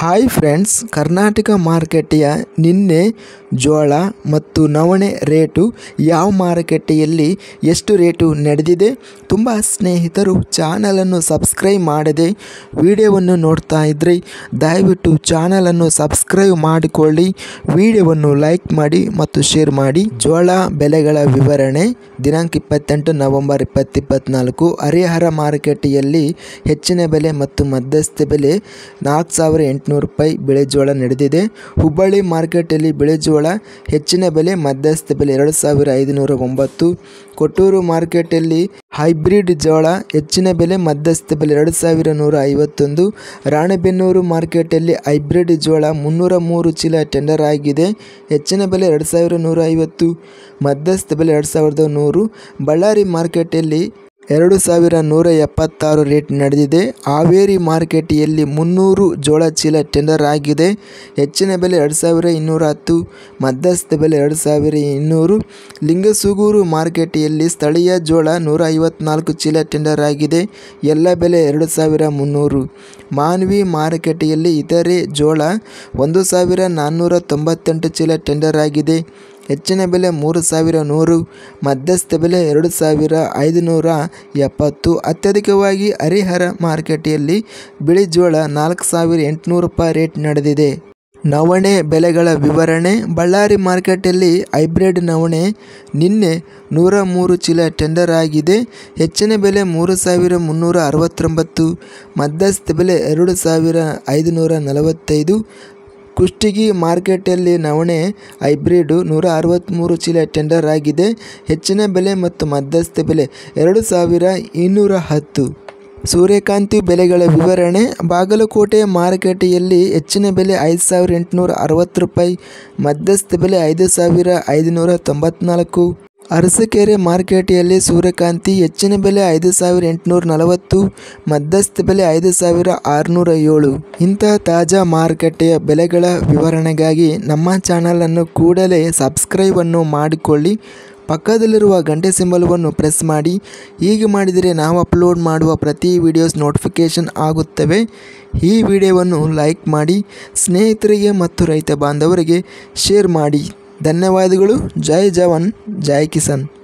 hi friends Karnataka ಮಾರುಕಟ್ಟೆಯ ನಿನ್ನೆ ಜೋಳ ಮತ್ತು ನವಣೆ ರೇಟು ಯಾವ ಮಾರುಕಟ್ಟೆಯಲ್ಲಿ ಎಷ್ಟು ರೇಟು ನಡೆದಿದೆ ತುಂಬ ಸ್ನೇಹಿತರು ಚಾನಲನ್ನು ಸಬ್ಸ್ಕ್ರೈಬ್ ಮಾಡದೆ ವಿಡಿಯೋವನ್ನು ನೋಡ್ತಾ ಇದ್ದರೆ ದಯವಿಟ್ಟು ಚಾನಲನ್ನು ಸಬ್ಸ್ಕ್ರೈಬ್ ಮಾಡಿಕೊಳ್ಳಿ ವಿಡಿಯೋವನ್ನು ಲೈಕ್ ಮಾಡಿ ಮತ್ತು ಶೇರ್ ಮಾಡಿ ಜೋಳ ಬೆಲೆಗಳ ವಿವರಣೆ ದಿನಾಂಕ ಇಪ್ಪತ್ತೆಂಟು ನವೆಂಬರ್ ಇಪ್ಪತ್ತಿಪ್ಪತ್ನಾಲ್ಕು ಹರಿಹರ ಮಾರುಕಟ್ಟೆಯಲ್ಲಿ ಹೆಚ್ಚಿನ ಬೆಲೆ ಮತ್ತು ಮಧ್ಯಸ್ಥ ಬೆಲೆ ನಾಲ್ಕು ಸಾವಿರ ಎಂಟುನೂರು ರೂಪಾಯಿ ಬೆಳೆಜೋಳ ನಡೆದಿದೆ ಹುಬ್ಬಳ್ಳಿ ಮಾರ್ಕೆಟಲ್ಲಿ ಬೆಳೆಜೋಳ ಹೆಚ್ಚಿನ ಬೆಲೆ ಮಧ್ಯಸ್ಥ ಬೆಲೆ ಎರಡು ಸಾವಿರ ಐದುನೂರ ಒಂಬತ್ತು ಕೊಟ್ಟೂರು ಮಾರ್ಕೆಟಲ್ಲಿ ಹೈಬ್ರಿಡ್ ಜೋಳ ಹೆಚ್ಚಿನ ಬೆಲೆ ಮಧ್ಯಸ್ಥ ಬೆಲೆ ಎರಡು ಸಾವಿರ ನೂರ ಐವತ್ತೊಂದು ರಾಣೆಬೆನ್ನೂರು ಮಾರ್ಕೆಟಲ್ಲಿ ಹೈಬ್ರಿಡ್ ಜೋಳ ಮುನ್ನೂರ ಮೂರು ಚೀಲ ಟೆಂಡರ್ ಆಗಿದೆ ಹೆಚ್ಚಿನ ಬೆಲೆ ಎರಡು ಸಾವಿರ ನೂರ ಐವತ್ತು ಮಧ್ಯಸ್ಥ ಬೆಲೆ ಎರಡು ಸಾವಿರದ ನೂರು ಬಳ್ಳಾರಿ ಮಾರ್ಕೆಟಲ್ಲಿ ಎರಡು ಸಾವಿರ ನೂರ ಎಪ್ಪತ್ತಾರು ರೇಟ್ ನಡೆದಿದೆ ಹಾವೇರಿ ಮಾರ್ಕೆಟಿಯಲ್ಲಿ ಮುನ್ನೂರು ಜೋಳ ಚೀಲ ಟೆಂಡರ್ ಆಗಿದೆ ಹೆಚ್ಚಿನ ಬೆಲೆ ಎರಡು ಸಾವಿರ ಇನ್ನೂರ ಹತ್ತು ಮಧ್ಯಸ್ಥ ಬೆಲೆ ಎರಡು ಸಾವಿರ ಇನ್ನೂರು ಲಿಂಗಸೂಗೂರು ಮಾರ್ಕೆಟಿಯಲ್ಲಿ ಸ್ಥಳೀಯ ಜೋಳ ನೂರ ಐವತ್ನಾಲ್ಕು ಚೀಲ ಟೆಂಡರ್ ಆಗಿದೆ ಎಲ್ಲ ಬೆಲೆ ಎರಡು ಸಾವಿರ ಮುನ್ನೂರು ಮಾನ್ವಿ ಮಾರುಕಟ್ಟೆಯಲ್ಲಿ ಇತರೆ ಜೋಳ ಒಂದು ಸಾವಿರ ನಾನ್ನೂರ ತೊಂಬತ್ತೆಂಟು ಚೀಲ ಟೆಂಡರ್ ಆಗಿದೆ ಹೆಚ್ಚಿನ ಬೆಲೆ ಮೂರು ಸಾವಿರ ನೂರು ಮಧ್ಯಸ್ಥ ಬೆಲೆ ಎರಡು ಸಾವಿರ ಐದುನೂರ ಎಪ್ಪತ್ತು ಅತ್ಯಧಿಕವಾಗಿ ಹರಿಹರ ಮಾರುಕಟ್ಟೆಯಲ್ಲಿ ಬಿಳಿ ಜೋಳ ನಾಲ್ಕು ಸಾವಿರ ಎಂಟುನೂರು ರೂಪಾಯಿ ರೇಟ್ ನಡೆದಿದೆ ನವಣೆ ಬೆಲೆಗಳ ವಿವರಣೆ ಬಳ್ಳಾರಿ ಮಾರ್ಕೆಟಲ್ಲಿ ಹೈಬ್ರಿಡ್ ನವಣೆ ನಿನ್ನೆ ನೂರ ಮೂರು ಚೀಲ ಟೆಂಡರ್ ಆಗಿದೆ ಹೆಚ್ಚಿನ ಬೆಲೆ ಮೂರು ಸಾವಿರ ಮುನ್ನೂರ ಅರವತ್ತೊಂಬತ್ತು ಮಧ್ಯಸ್ಥ ಬೆಲೆ ಎರಡು ಸಾವಿರ ಐದುನೂರ ನಲವತ್ತೈದು ಕುಷ್ಟಗಿ ಮಾರ್ಕೆಟಲ್ಲಿ ನವಣೆ ಹೈಬ್ರಿಡು ನೂರ ಅರವತ್ತ್ಮೂರು ಚೀಲ ಟೆಂಡರ್ ಆಗಿದೆ ಹೆಚ್ಚಿನ ಬೆಲೆ ಮತ್ತು ಮಧ್ಯಸ್ಥ ಬೆಲೆ ಎರಡು ಸಾವಿರ ಇನ್ನೂರ ಹತ್ತು ಸೂರ್ಯಕಾಂತಿ ಬೆಲೆಗಳ ವಿವರಣೆ ಬಾಗಲಕೋಟೆ ಮಾರುಕಟ್ಟೆಯಲ್ಲಿ ಹೆಚ್ಚಿನ ಬೆಲೆ ಐದು ಸಾವಿರ ಎಂಟುನೂರ ಅರವತ್ತು ರೂಪಾಯಿ ಮಧ್ಯಸ್ಥ ಬೆಲೆ ಐದು ಸಾವಿರ ಐದುನೂರ ತೊಂಬತ್ನಾಲ್ಕು ಅರಸಕೆರೆ ಮಾರ್ಕೆಟೆಯಲ್ಲಿ ಸೂರ್ಯಕಾಂತಿ ಹೆಚ್ಚಿನ ಬೆಲೆ ಐದು ಸಾವಿರ ಎಂಟುನೂರ ನಲವತ್ತು ಮಧ್ಯಸ್ಥ ಬೆಲೆ ಐದು ಸಾವಿರ ಆರುನೂರ ಏಳು ಇಂತಹ ತಾಜಾ ಮಾರುಕಟ್ಟೆಯ ಬೆಲೆಗಳ ವಿವರಣೆಗಾಗಿ ನಮ್ಮ ಚಾನಲನ್ನು ಕೂಡಲೇ ಸಬ್ಸ್ಕ್ರೈಬನ್ನು ಮಾಡಿಕೊಳ್ಳಿ ಪಕ್ಕದಲ್ಲಿರುವ ಗಂಟೆ ಸಿಂಬಲವನ್ನು ಪ್ರೆಸ್ ಮಾಡಿ ಹೀಗೆ ಮಾಡಿದರೆ ನಾವು ಅಪ್ಲೋಡ್ ಮಾಡುವ ಪ್ರತಿ ವಿಡಿಯೋಸ್ ನೋಟಿಫಿಕೇಷನ್ ಆಗುತ್ತವೆ ಈ ವಿಡಿಯೋವನ್ನು ಲೈಕ್ ಮಾಡಿ ಸ್ನೇಹಿತರಿಗೆ ಮತ್ತು ರೈತ ಬಾಂಧವರಿಗೆ ಶೇರ್ ಮಾಡಿ ಧನ್ಯವಾದಗಳು ಜೈ ಜವಾನ್ ಜೈ ಕಿಸಾನ್